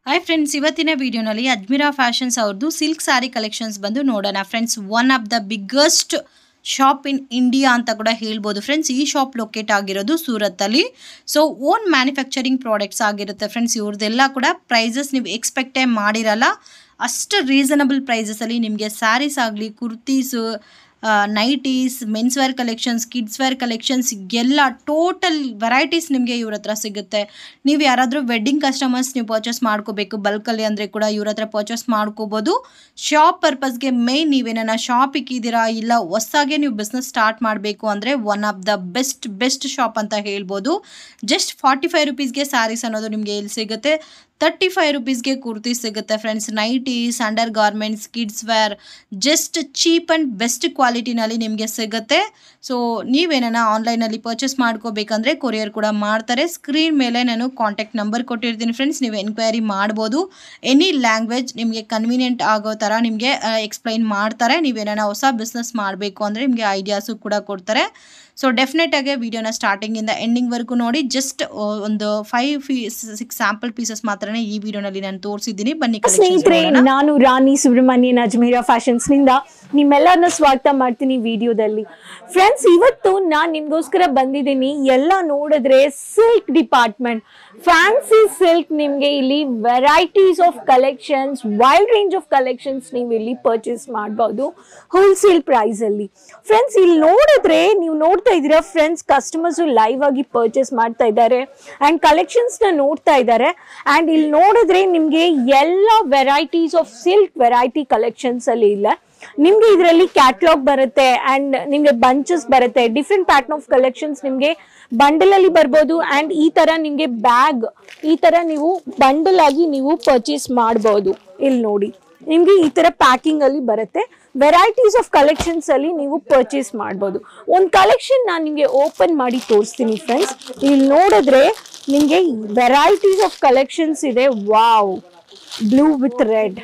Hi friends ಇವತ್ತಿನ ವಿಡಿಯೋನಲ್ಲಿ Ajmera fashions ಅವ್ರದ್ದು ಸಿಲ್ಕ್ ಸ್ಯಾರಿ ಕಲೆಕ್ಷನ್ಸ್ ಬಂದು ನೋಡೋಣ friends one of the biggest shop in India ಅಂತ ಕೂಡ ಹೇಳ್ಬೋದು ಫ್ರೆಂಡ್ಸ್ ಈ ಶಾಪ್ ಲೊಕೇಟ್ ಆಗಿರೋದು ಸೂರತ್ತಲ್ಲಿ ಸೊ ಓನ್ ಮ್ಯಾನುಫ್ಯಾಕ್ಚರಿಂಗ್ ಪ್ರಾಡಕ್ಟ್ಸ್ ಆಗಿರುತ್ತೆ ಫ್ರೆಂಡ್ಸ್ ಇವ್ರದ್ದೆಲ್ಲ ಕೂಡ ಪ್ರೈಸಸ್ ನೀವು ಎಕ್ಸ್ಪೆಕ್ಟೇ ಮಾಡಿರಲ್ಲ ಅಷ್ಟು ರೀಸನಬಲ್ ಪ್ರೈಸಸಲ್ಲಿ ನಿಮಗೆ ಸ್ಯಾರೀಸ್ ಆಗಲಿ kurtis nighties mens wear collections kids wear collections ಎಲ್ಲ ಟೋಟಲ್ ವೆರೈಟೀಸ್ ನಿಮಗೆ ಇವ್ರ ಹತ್ರ ಸಿಗುತ್ತೆ ನೀವು ಯಾರಾದರೂ ವೆಡ್ಡಿಂಗ್ ಕಸ್ಟಮರ್ಸ್ ನೀವು ಪರ್ಚೇಸ್ ಮಾಡ್ಕೋಬೇಕು ಬಲ್ಕಲ್ಲಿ ಅಂದರೆ ಕೂಡ ಇವ್ರ ಹತ್ರ ಪರ್ಚೇಸ್ ಮಾಡ್ಕೋಬೋದು ಶಾಪ್ ಪರ್ಪಸ್ಗೆ ಮೇಯ್ನ್ ನೀವೇನ ಶಾಪ್ ಇಕ್ಕಿದ್ದೀರಾ ಇಲ್ಲ ಹೊಸಾಗೆ ನೀವು ಬಿಸ್ನೆಸ್ ಸ್ಟಾರ್ಟ್ ಮಾಡಬೇಕು ಅಂದರೆ one of the best best shop ಅಂತ ಹೇಳ್ಬೋದು ಜಸ್ಟ್ ಫಾರ್ಟಿ ಫೈವ್ ರುಪೀಸ್ಗೆ ಸ್ಯಾರೀಸ್ ಅನ್ನೋದು ನಿಮಗೆ ಇಲ್ಲಿ ಸಿಗುತ್ತೆ ತರ್ಟಿ ಫೈವ್ ರುಪೀಸ್ಗೆ ಕುರ್ತಿ ಸಿಗುತ್ತೆ friends nighties under garments kids wear just cheap and best ಕ್ವಾಲಿಟಿನಲ್ಲಿ ನಿಮಗೆ ಸಿಗುತ್ತೆ ಸೊ ನೀವೇನ ಆನ್ಲೈನಲ್ಲಿ ಪರ್ಚೇಸ್ ಮಾಡ್ಕೋಬೇಕಂದ್ರೆ ಕೊರಿಯರ್ ಕೂಡ ಮಾಡ್ತಾರೆ ಸ್ಕ್ರೀನ್ ಮೇಲೆ ನಾನು ಕಾಂಟ್ಯಾಕ್ಟ್ ನಂಬರ್ ಕೊಟ್ಟಿರ್ತೀನಿ ಫ್ರೆಂಡ್ಸ್ ನೀವು ಎನ್ಕ್ವೈರಿ ಮಾಡ್ಬೋದು ಎನಿ ಲ್ಯಾಂಗ್ವೇಜ್ ನಿಮಗೆ ಕನ್ವೀನಿಯೆಂಟ್ ಆಗೋ ಥರ ನಿಮಗೆ ಎಕ್ಸ್ಪ್ಲೈನ್ ಮಾಡ್ತಾರೆ ನೀವೇನ ಹೊಸ ಬಿಸ್ನೆಸ್ ಮಾಡಬೇಕು ಅಂದರೆ ನಿಮಗೆ ಐಡಿಯಾಸು ಕೂಡ ಕೊಡ್ತಾರೆ ಸೊ ಡೆಫಿನೆಟ್ ಆಗಿ ವಿಡಿಯೋನ ಸ್ಟಾರ್ಟಿಂಗಿಂದ ಎಂಡಿಂಗ್ವರೆಗೂ ನೋಡಿ ಜಸ್ಟ್ ಒಂದು ಫೈವ್ ಫೀ ಸಿಕ್ಸ್ ಸ್ಯಾಂಪಲ್ ಪೀಸಸ್ ಮಾತ್ರನೇ ಈ ವಿಡಿಯೋನಲ್ಲಿ ನಾನು ತೋರಿಸಿದ್ದೀನಿ ಬನ್ನಿ collections ಸ್ನೇಹಿತರೆ ನೋಡೋಣ. ನಾನು ರಾಣಿ ಸುಬ್ರಹ್ಮಣ್ಯನ್ ಅಜ್ಮೀರಾ ಫ್ಯಾಷನ್ಸ್ ನಿಂದ ನಿಮ್ಮೆಲ್ಲರನ್ನ ಸ್ವಾಗತ ಮಾಡ್ತೀನಿ ವಿಡಿಯೋದಲ್ಲಿ ಫ್ರೆಂಡ್ಸ್ ಇವತ್ತು ನಾನು ನಿಮ್ಗೋಸ್ಕರ ಬಂದಿದ್ದೀನಿ ಎಲ್ಲ ನೋಡಿದ್ರೆ ಸಿಲ್ಕ್ ಡಿಪಾರ್ಟ್ಮೆಂಟ್ ಫ್ಯಾನ್ಸಿ ಸಿಲ್ಕ್ ನಿಮ್ಗೆ ಇಲ್ಲಿ varieties of collections wild range of collections ನೀವು ಇಲ್ಲಿ ಪರ್ಚೇಸ್ ಮಾಡಬಹುದು ಹೋಲ್ಸೇಲ್ ಪ್ರೈಸ್ ಅಲ್ಲಿ ಫ್ರೆಂಡ್ಸ್ ಇಲ್ಲಿ ನೋಡಿದ್ರೆ ನೀವು ನೋಡ್ತಾ ಇದ್ದೀರಾ ಫ್ರೆಂಡ್ಸ್ ಕಸ್ಟಮರ್ಸ್ ಲೈವ್ ಆಗಿ ಪರ್ಚೇಸ್ ಮಾಡ್ತಾ ಇದ್ದಾರೆ ಅಂಡ್ ಕಲೆಕ್ಷನ್ಸ್ ನ ನೋಡ್ತಾ ಇದ್ದಾರೆ ಅಂಡ್ ಇಲ್ಲಿ ನೋಡಿದ್ರೆ ನಿಮ್ಗೆ ಎಲ್ಲ varieties of silk variety collections ಅಲ್ಲಿ ಇಲ್ಲ ನಿಮ್ಗೆ ಇದರಲ್ಲಿ ಕ್ಯಾಟ್ಲಾಗ್ ಬರುತ್ತೆ ಅಂಡ್ ನಿಮ್ಗೆ ಬಂಚಸ್ ಬರುತ್ತೆ ಡಿಫ್ರೆಂಟ್ ಪ್ಯಾಟರ್ನ್ ಆಫ್ ಕಲೆಕ್ಷನ್ಸ್ ನಿಮ್ಗೆ ಬಂಡಲ್ ಅಲ್ಲಿ ಬರ್ಬೋದು ಅಂಡ್ ಈ ತರ ನಿಮ್ಗೆ ಬ್ಯಾಗ್ ಈ ತರ ನೀವು ಬಂಡಲ್ ಆಗಿ ನೀವು ಪರ್ಚೇಸ್ ಮಾಡಬಹುದು ಇಲ್ಲಿ ನೋಡಿ ನಿಮ್ಗೆ ಈ ತರ ಪ್ಯಾಕಿಂಗ್ ಅಲ್ಲಿ ಬರುತ್ತೆ ವೆರೈಟೀಸ್ ಆಫ್ ಕಲೆಕ್ಷನ್ಸ್ ಅಲ್ಲಿ ನೀವು ಪರ್ಚೇಸ್ ಮಾಡ್ಬೋದು ಒಂದು ಕಲೆಕ್ಷನ್ ನಾನು ನಿಮ್ಗೆ ಓಪನ್ ಮಾಡಿ ತೋರಿಸ್ತೀನಿ ಫ್ರೆಂಡ್ಸ್ ಇಲ್ಲಿ ನೋಡಿದ್ರೆ ನಿಮ್ಗೆ ವೆರೈಟೀಸ್ ಆಫ್ ಕಲೆಕ್ಷನ್ಸ್ ಇದೆ wow blue with red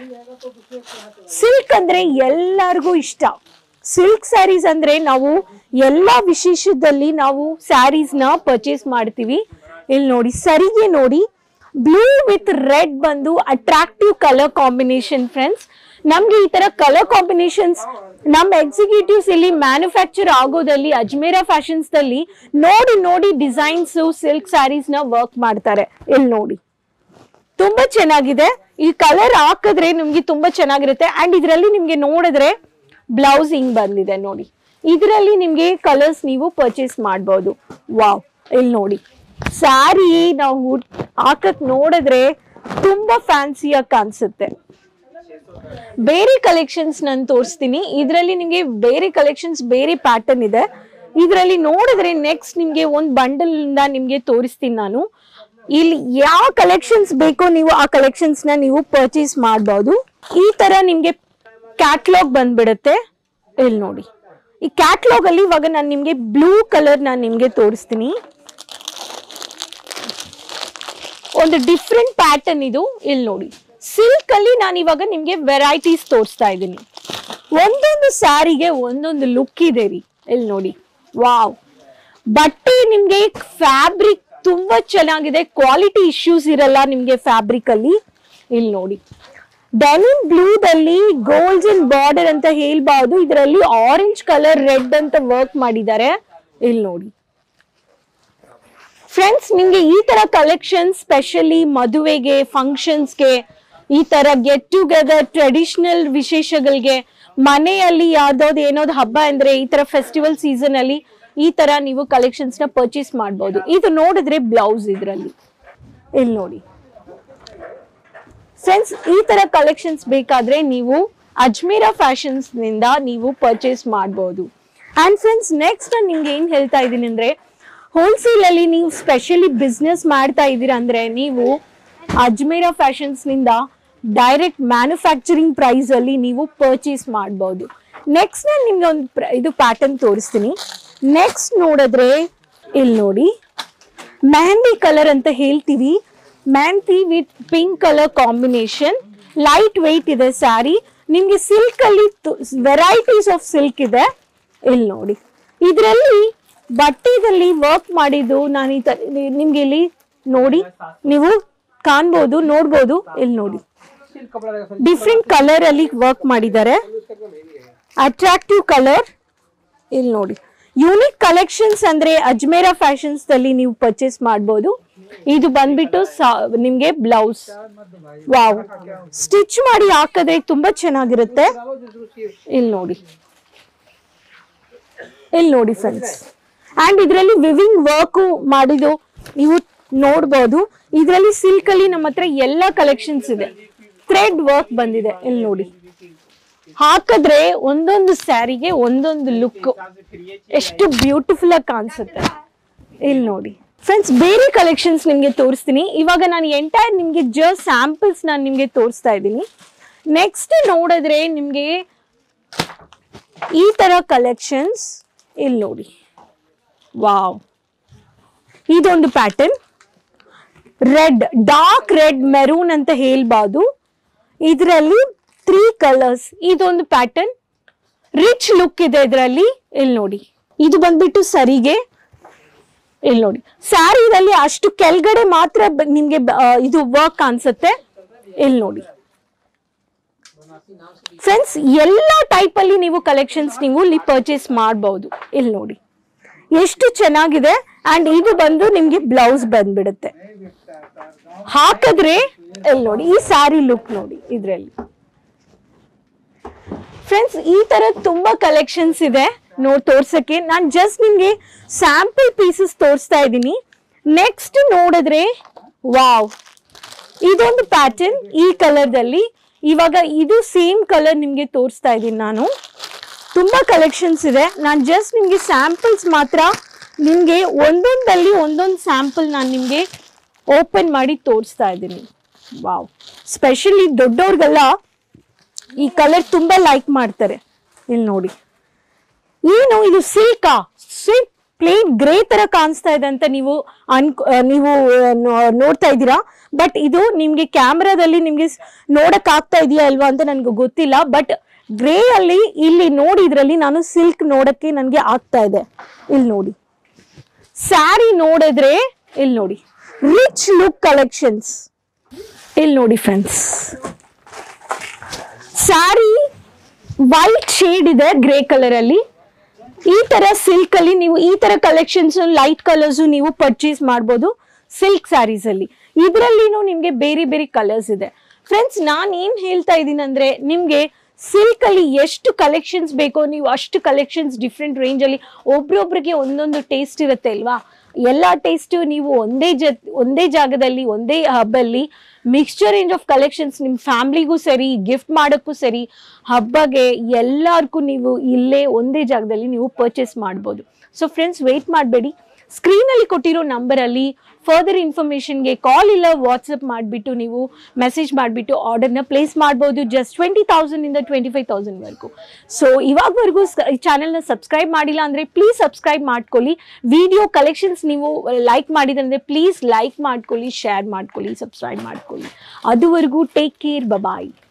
silk ಅಂದ್ರೆ ಎಲ್ಲರಿಗೂ ಇಷ್ಟ ಸಿಲ್ಕ್ ಸ್ಯಾರೀಸ್ ಅಂದ್ರೆ ನಾವು ಎಲ್ಲಾ ವಿಶೇಷದಲ್ಲಿ ನಾವು ಸ್ಯಾರೀಸ್ ನ ಪರ್ಚೇಸ್ ಮಾಡ್ತೀವಿ ಇಲ್ಲಿ ನೋಡಿ ಸರಿಗೆ ನೋಡಿ ಬ್ಲೂ ವಿತ್ ರೆಡ್ ಬಂದು ಅಟ್ರಾಕ್ಟಿವ್ ಕಲರ್ ಕಾಂಬಿನೇಷನ್ ಫ್ರೆಂಡ್ಸ್ ನಮ್ಗೆ ಈ ತರ ಕಲರ್ ಕಾಂಬಿನೇಷನ್ಸ್ ನಮ್ಮ ಎಕ್ಸಿಕ್ಯೂಟಿವ್ಸ್ ಇಲ್ಲಿ ಮ್ಯಾನುಫ್ಯಾಕ್ಚರ್ ಆಗೋದಲ್ಲಿ ಅಜ್ಮೇರಾ ಫ್ಯಾಷನ್ಸ್ ದಲ್ಲಿ ನೋಡಿ ನೋಡಿ ಡಿಸೈನ್ಸ್ ಸಿಲ್ಕ್ ಸ್ಯಾರೀಸ್ ನ ವರ್ಕ್ ಮಾಡ್ತಾರೆ ಇಲ್ಲಿ ನೋಡಿ ತುಂಬಾ ಚೆನ್ನಾಗಿದೆ ಈ ಕಲರ್ ಹಾಕಿದ್ರೆ ನಿಮ್ಗೆ ತುಂಬಾ ಚೆನ್ನಾಗಿರುತ್ತೆ ಅಂಡ್ ಇದರಲ್ಲಿ ನಿಮ್ಗೆ ನೋಡಿದ್ರೆ ಬ್ಲೌಸ್ ಹಿಂಗ್ ಬಂದಿದೆ ನೋಡಿ ಇದರಲ್ಲಿ ನಿಮ್ಗೆ ಕಲರ್ಸ್ ನೀವು ಪರ್ಚೇಸ್ ಮಾಡ್ಬೋದು ವಾವ್ ಇಲ್ಲಿ ನೋಡಿ ಸ್ಯಾರಿ ನಾವು ಹಾಕಕ್ ನೋಡಿದ್ರೆ ತುಂಬಾ ಫ್ಯಾನ್ಸಿಯಾಗಿ ಕಾಣಿಸುತ್ತೆ ಬೇರೆ ಕಲೆಕ್ಷನ್ಸ್ ನಾನು ತೋರಿಸ್ತೀನಿ ಇದರಲ್ಲಿ ನಿಮಗೆ ಬೇರೆ ಕಲೆಕ್ಷನ್ಸ್ ಬೇರೆ ಪ್ಯಾಟರ್ನ್ ಇದೆ ಇದರಲ್ಲಿ ನೋಡಿದ್ರೆ ನೆಕ್ಸ್ಟ್ ನಿಮ್ಗೆ ಒಂದು ಬಂಡಲ್ ಇಂದ ನಿಮ್ಗೆ ತೋರಿಸ್ತೀನಿ ನಾನು ಇಲ್ಲಿ ಯಾವ ಕಲೆಕ್ಷನ್ಸ್ ಬೇಕೋ ನೀವು ಆ ಕಲೆಕ್ಷನ್ಸ್ ನ ನೀವು ಪರ್ಚೇಸ್ ಮಾಡಬಹುದು ಈ ತರ ನಿಮ್ಗೆ ಕ್ಯಾಟ್ಲಾಗ್ ಬಂದ್ಬಿಡುತ್ತೆ ಇಲ್ಲಿ ನೋಡಿ ಈ ಕ್ಯಾಟ್ಲಾಗ್ ಅಲ್ಲಿ ಇವಾಗ ನಾನು ನಿಮ್ಗೆ ಬ್ಲೂ ಕಲರ್ ನಾನು ನಿಮ್ಗೆ ತೋರಿಸ್ತೀನಿ ಒಂದು ಡಿಫ್ರೆಂಟ್ ಪ್ಯಾಟರ್ನ್ ಇದು ಇಲ್ಲಿ ನೋಡಿ ಸಿಲ್ಕ್ ಅಲ್ಲಿ ನಾನು ಇವಾಗ ನಿಮ್ಗೆ ವೆರೈಟೀಸ್ ತೋರಿಸ್ತಾ ಇದ್ದೀನಿ ಒಂದೊಂದು ಸ್ಯಾರಿಗೆ ಒಂದೊಂದು ಲುಕ್ ಇದೆ ರೀ ಇಲ್ಲಿ ನೋಡಿ ವಾವ್ ಬಟ್ಟೆ ನಿಮ್ಗೆ ಫ್ಯಾಬ್ರಿಕ್ ತುಂಬಾ ಚೆನ್ನಾಗಿದೆ ಕ್ವಾಲಿಟಿ ಇಶ್ಯೂಸ್ ಇರಲ್ಲ ನಿಮ್ಗೆ ಫ್ಯಾಬ್ರಿಕ್ ಅಲ್ಲಿ ಇಲ್ಲಿ ನೋಡಿ ಡೆನಿಮ್ ಬ್ಲೂದಲ್ಲಿ ಗೋಲ್ಡನ್ ಬಾರ್ಡರ್ ಅಂತ ಹೇಳ್ಬಾರ್ದು ಇದರಲ್ಲಿ ಆರೆಂಜ್ ಕಲರ್ ರೆಡ್ ಅಂತ ವರ್ಕ್ ಮಾಡಿದ್ದಾರೆ ಇಲ್ಲಿ ನೋಡಿ ಫ್ರೆಂಡ್ಸ್ ನಿಮ್ಗೆ ಈ ತರ ಕಲೆಕ್ಷನ್ ಸ್ಪೆಷಲಿ ಮದುವೆಗೆ ಫಂಕ್ಷನ್ಸ್ಗೆ ಈ ತರ ಗೆಟ್ ಟುಗೆದರ್ ಟ್ರೆಡಿಷನಲ್ ವಿಶೇಷಗಳಿಗೆ ಮನೆಯಲ್ಲಿ ಯಾವ್ದಾವ್ದು ಏನೋದು ಹಬ್ಬ ಅಂದ್ರೆ ಈ ತರ ಫೆಸ್ಟಿವಲ್ ಸೀಸನ್ ಅಲ್ಲಿ ಈ ತರ ನೀವು ಕಲೆಕ್ಷನ್ಸ್ ನ ಪರ್ಚೇಸ್ ಮಾಡಬಹುದು ಇದು ನೋಡಿದ್ರೆ ಬ್ಲೌಸ್ ಇದ್ರಲ್ಲಿ ಇಲ್ಲಿ ನೋಡಿ ಫ್ರೆಂಡ್ಸ್ ಈ ತರ ಕಲೆಕ್ಷನ್ಸ್ ಬೇಕಾದ್ರೆ ನೀವು ಅಜ್ಮೀರಾ ಫ್ಯಾಷನ್ಸ್ ನಿಂದ ನೀವು ಪರ್ಚೇಸ್ ಮಾಡಬಹುದು ಅಂಡ್ ಫ್ರೆಂಡ್ಸ್ ನೆಕ್ಸ್ಟ್ ನಾನು ನಿಮ್ಗೆ ಏನ್ ಹೇಳ್ತಾ ಇದ್ದೀನಿ ಅಂದ್ರೆ ಹೋಲ್ಸೇಲ್ ಅಲ್ಲಿ ನೀವು ಸ್ಪೆಷಲಿ ಬಿಸ್ನೆಸ್ ಮಾಡ್ತಾ ಇದ್ದೀರಾ ಅಂದ್ರೆ ನೀವು ಅಜ್ಮೀರಾ ಫ್ಯಾಷನ್ಸ್ ನಿಂದ ಡೈರೆಕ್ಟ್ ಮ್ಯಾನುಫ್ಯಾಕ್ಚರಿಂಗ್ ಪ್ರೈಸ್ ಅಲ್ಲಿ ನೀವು ಪರ್ಚೇಸ್ ಮಾಡಬಹುದು ನೆಕ್ಸ್ಟ್ ನಾನು ನಿಮ್ಗೆ ಒಂದು ಇದು ಪ್ಯಾಟರ್ನ್ ತೋರಿಸ್ತೀನಿ ನೆಕ್ಸ್ಟ್ ನೋಡಿದ್ರೆ ಇಲ್ಲಿ ನೋಡಿ ಮೆಹಂದಿ ಕಲರ್ ಅಂತ ಹೇಳ್ತೀವಿ mehndi with pink colour combination light weight ಇದೆ ಸ್ಯಾರಿ ನಿಮ್ಗೆ ಸಿಲ್ಕ್ ಅಲ್ಲಿ ವೆರೈಟೀಸ್ ಆಫ್ ಸಿಲ್ಕ್ ಇದೆ ಇಲ್ಲಿ ನೋಡಿ ಇದರಲ್ಲಿ ಬಟ್ಟೆದಲ್ಲಿ ವರ್ಕ್ ಮಾಡಿದ್ದು ನಾನು ಈ ತರ ನಿಮ್ಗೆ ಇಲ್ಲಿ ನೋಡಿ ನೀವು ಕಾಣ್ಬೋದು ನೋಡ್ಬೋದು ಇಲ್ಲಿ ನೋಡಿ ಡಿಫ್ರೆಂಟ್ ಕಲರ್ ಅಲ್ಲಿ ವರ್ಕ್ ಮಾಡಿದ್ದಾರೆ ಅಟ್ರಾಕ್ಟಿವ್ ಕಲರ್ ಇಲ್ಲಿ ನೋಡಿ ಯೂನಿಕ್ ಕಲೆಕ್ಷನ್ಸ್ ಅಂದ್ರೆ ಅಜ್ಮೇರಾ ಫ್ಯಾಷನ್ಸ್ ದಲ್ಲಿ ನೀವು ಪರ್ಚೇಸ್ ಮಾಡ್ಬೋದು ಇದು ಬಂದ್ಬಿಟ್ಟು ಸಾ- ನಿಮ್ಗೆ ಬ್ಲೌಸ್ ವಾವ್ ಸ್ಟಿಚ್ ಮಾಡಿ ಹಾಕಿದ್ರೆ ತುಂಬಾ ಚೆನ್ನಾಗಿರುತ್ತೆ ಇಲ್ಲಿ ನೋಡಿ ಇಲ್ಲಿ ನೋಡಿ ಫ್ರೆಂಡ್ಸ್ ಅಂಡ್ ಇದರಲ್ಲಿ ವಿವಿಂಗ್ ವರ್ಕ್ ಮಾಡಿದ್ದು ನೀವು ನೋಡ್ಬೋದು ಇದರಲ್ಲಿ ಸಿಲ್ಕ್ ಅಲ್ಲಿ ನಮ್ಮ ಹತ್ರ ಎಲ್ಲ ಕಲೆಕ್ಷನ್ಸ್ ಇದೆ ಥ್ರೆಡ್ ವರ್ಕ್ ಬಂದಿದೆ ಇಲ್ಲಿ ನೋಡಿ ಹಾಕಿದ್ರೆ ಒಂದೊಂದು ಸ್ಯಾರಿಗೆ ಒಂದೊಂದು ಲುಕ್ ಎಷ್ಟು ಬ್ಯೂಟಿಫುಲ್ ಆಗಿ ಕಾಣಿಸುತ್ತೆ ಇಲ್ಲಿ ನೋಡಿ ಫ್ರೆಂಡ್ಸ್ ಬೇರೆ ಕಲೆಕ್ಷನ್ಸ್ ನಿಮಗೆ ತೋರಿಸ್ತೀನಿ ಇವಾಗ ನಾನು ಎಂಟೈರ್ ನಿಮಗೆ ಜಸ್ಟ್ ಸ್ಯಾಂಪಲ್ಸ್ ನಾನು ನಿಮಗೆ ತೋರಿಸ್ತಾ ಇದ್ದೀನಿ ನೆಕ್ಸ್ಟ್ ನೋಡಿದ್ರೆ ನಿಮಗೆ ಈ ತರ ಕಲೆಕ್ಷನ್ಸ್ ಇಲ್ಲಿ ನೋಡಿ ವಾವ್ ಇದೊಂದು pattern red dark red maroon ಅಂತ ಹೇಳ್ಬೋದು ಇದರಲ್ಲಿ ತ್ರೀ ಕಲರ್ಸ್ ಇದೊಂದು ಪ್ಯಾಟರ್ನ್ ರಿಚ್ ಲುಕ್ ಇದೆ ಇದರಲ್ಲಿ ಇಲ್ಲಿ ನೋಡಿ ಇದು ಬಂದ್ಬಿಟ್ಟು ಸರಿಗೆ ಇಲ್ಲಿ ನೋಡಿ ಸ್ಯಾರಿದಲ್ಲಿ ಅಷ್ಟು ಕೆಳಗಡೆ ಮಾತ್ರ ಬ- ನಿಮ್ಗೆ ಬ- ಆ, ಇದು ವರ್ಕ್ ಅನ್ಸುತ್ತೆ ಇಲ್ಲಿ ನೋಡಿ ಫ್ರೆಂಡ್ಸ್ ಎಲ್ಲ ಟೈಪ್ ಅಲ್ಲಿ ನೀವು ಕಲೆಕ್ಷನ್ಸ್ ನೀವು ಇಲ್ಲಿ ಪರ್ಚೇಸ್ ಮಾಡಬಹುದು ಇಲ್ಲಿ ನೋಡಿ ಎಷ್ಟು ಚೆನ್ನಾಗಿದೆ ಅಂಡ್ ಇದು ಬಂದು ನಿಮ್ಗೆ ಬ್ಲೌಸ್ ಬಂದ್ಬಿಡುತ್ತೆ ಹಾಕಿದ್ರೆ ಇಲ್ಲಿ ನೋಡಿ ಈ ಸ್ಯಾರಿ ಲುಕ್ ನೋಡಿ ಇದ್ರಲ್ಲಿ ಫ್ರೆಂಡ್ಸ್ ಈ ತರ ತುಂಬಾ ಕಲೆಕ್ಷನ್ಸ್ ಇದೆ ನೋಡ್ ತೋರ್ಸಕ್ಕೆ ನಾನು ಜಸ್ಟ್ ನಿಮ್ಗೆ ಸ್ಯಾಂಪಲ್ ಪೀಸಸ್ ತೋರಿಸ್ತಾ ಇದ್ದೀನಿ ನೆಕ್ಸ್ಟ್ ನೋಡಿದ್ರೆ ವಾವ್ ಇದೊಂದು ಪ್ಯಾಟರ್ನ್ ಈ ಕಲರ್ದಲ್ಲಿ ಇವಾಗ ಇದು ಸೇಮ್ ಕಲರ್ ನಿಮ್ಗೆ ತೋರಿಸ್ತಾ ಇದ್ದೀನಿ ನಾನು ತುಂಬಾ ಕಲೆಕ್ಷನ್ಸ್ ಇದೆ ನಾನು ಜಸ್ಟ್ ನಿಮ್ಗೆ ಸ್ಯಾಂಪಲ್ಸ್ ಮಾತ್ರ ನಿಮ್ಗೆ ಒಂದೊಂದಲ್ಲಿ ಒಂದೊಂದು ಸ್ಯಾಂಪಲ್ ನಾನು ನಿಮ್ಗೆ ಓಪನ್ ಮಾಡಿ ತೋರಿಸ್ತಾ ಇದ್ದೀನಿ ವಾವ್ ಸ್ಪೆಷಲಿ ದೊಡ್ಡವ್ರಿಗೆಲ್ಲ ಈ ಕಲರ್ ತುಂಬಾ ಲೈಕ್ ಮಾಡ್ತಾರೆ ಇಲ್ಲಿ ನೋಡಿ ಏನು ಇದು ಸಿಲ್ಕಾ ಸಿಲ್ಕ್ ಪ್ಲೇನ್ ಗ್ರೇ ತರ ಕಾಣಿಸ್ತಾ ಇದೆ ಅಂತ ನೀವು ಅನ್ಕೊ ಆ, ನೀವು ಆ, ನೋ- ನೋಡ್ತಾ ಇದ್ದೀರಾ ಬಟ್ ಇದು ನಿಮ್ಗೆ ಕ್ಯಾಮ್ರಾದಲ್ಲಿ ನಿಮ್ಗೆ ಸ್- ನೋಡಕ್ ಆಗ್ತಾ ಇದೆಯಾ ಅಲ್ವಾ ಅಂತ ನನ್ಗೆ ಗೊತ್ತಿಲ್ಲ ಬಟ್ ಗ್ರೇ ಅಲ್ಲಿ ಇಲ್ಲಿ ನೋಡಿದ್ರಲ್ಲಿ ನಾನು ಸಿಲ್ಕ್ ನೋಡಕ್ಕೆ ನನಗೆ ಆಗ್ತಾ ಇದೆ ಇಲ್ಲಿ ನೋಡಿ ಸ್ಯಾರಿ ನೋಡಿದ್ರೆ ಇಲ್ಲಿ ನೋಡಿ ರಿಚ್ ಲುಕ್ ಕಲೆಕ್ಷನ್ಸ್ ಇಲ್ಲಿ ನೋಡಿ ಫ್ರೆಂಡ್ಸ್ ಸ್ಯಾರಿ ವೈಟ್ ಶೇಡ್ ಇದೆ ಗ್ರೇ ಕಲರ್ ಅಲ್ಲಿ ಈ ತರ ಸಿಲ್ಕ್ ಅಲ್ಲಿ ನೀವು ಈ ತರ ಕಲೆಕ್ಷನ್ಸ್ ಲೈಟ್ ಕಲರ್ಸ್ ನೀವು ಪರ್ಚೇಸ್ ಮಾಡ್ಬೋದು ಸಿಲ್ಕ್ ಸ್ಯಾರೀಸ್ ಅಲ್ಲಿ ಇದರಲ್ಲಿನೂ ನಿಮ್ಗೆ ಬೇರೆ ಬೇರೆ ಕಲರ್ಸ್ ಇದೆ ಫ್ರೆಂಡ್ಸ್ ನಾನು ಏನ್ ಹೇಳ್ತಾ ಇದ್ದೀನಿ ಅಂದ್ರೆ ನಿಮ್ಗೆ ಸಿಲ್ಕ್ ಅಲ್ಲಿ ಎಷ್ಟು ಕಲೆಕ್ಷನ್ಸ್ ಬೇಕೋ ನೀವು ಅಷ್ಟು ಕಲೆಕ್ಷನ್ಸ್ ಡಿಫ್ರೆಂಟ್ ರೇಂಜ್ ಅಲ್ಲಿ ಒಬ್ರೊಬ್ರಿಗೆ ಒಂದೊಂದು ಟೇಸ್ಟ್ ಇರುತ್ತೆ ಅಲ್ವಾ ಎಲ್ಲ ಟೇಸ್ಟ್ ನೀವು ಒಂದೇ ಜ ಒಂದೇ ಜಾಗದಲ್ಲಿ ಒಂದೇ ಹಬ್ಬಲ್ಲಿ ಮಿಕ್ಸ್ಚರ್ ರೇಂಜ್ ಆಫ್ ಕಲೆಕ್ಷನ್ಸ್ ನಿಮ್ಮ ಫ್ಯಾಮ್ಲಿಗೂ ಸರಿ ಗಿಫ್ಟ್ ಮಾಡೋಕ್ಕೂ ಸರಿ ಹಬ್ಬಗೆ ಎಲ್ಲರಿಗೂ ನೀವು ಇಲ್ಲೇ ಒಂದೇ ಜಾಗದಲ್ಲಿ ನೀವು ಪರ್ಚೇಸ್ ಮಾಡ್ಬೋದು ಸೊ ಫ್ರೆಂಡ್ಸ್ ವೆಯ್ಟ್ ಮಾಡಬೇಡಿ ಸ್ಕ್ರೀನಲ್ಲಿ ಕೊಟ್ಟಿರೋ ನಂಬರಲ್ಲಿ ಫರ್ದರ್ ಇನ್ಫಾರ್ಮೇಷನ್ಗೆ ಕಾಲ್ ಇಲ್ಲ ವಾಟ್ಸಪ್ ಮಾಡಿಬಿಟ್ಟು ನೀವು ಮೆಸೇಜ್ ಮಾಡಿಬಿಟ್ಟು ಆರ್ಡರ್ನ ಪ್ಲೇಸ್ ಮಾಡ್ಬೋದು ಜಸ್ಟ್ ಟ್ವೆಂಟಿ ತೌಸಂಡಿಂದ ಟ್ವೆಂಟಿ ಫೈವ್ ತೌಸಂಡ್ವರೆಗೂ ಸೊ ಇವಾಗವರೆಗೂ ಈ ಚಾನಲ್ನ ಸಬ್ಸ್ಕ್ರೈಬ್ ಮಾಡಿಲ್ಲ ಅಂದರೆ ಪ್ಲೀಸ್ ಸಬ್ಸ್ಕ್ರೈಬ್ ಮಾಡ್ಕೊಳ್ಳಿ ವಿಡಿಯೋ ಕಲೆಕ್ಷನ್ಸ್ ನೀವು ಲೈಕ್ ಮಾಡಿದ್ರೆ ಪ್ಲೀಸ್ ಲೈಕ್ ಮಾಡ್ಕೊಳ್ಳಿ ಶೇರ್ ಮಾಡ್ಕೊಳ್ಳಿ ಸಬ್ಸ್ಕ್ರೈಬ್ ಮಾಡ್ಕೊಳ್ಳಿ ಅದುವರೆಗೂ ಟೇಕ್ ಕೇರ್ ಬಬಾಯ್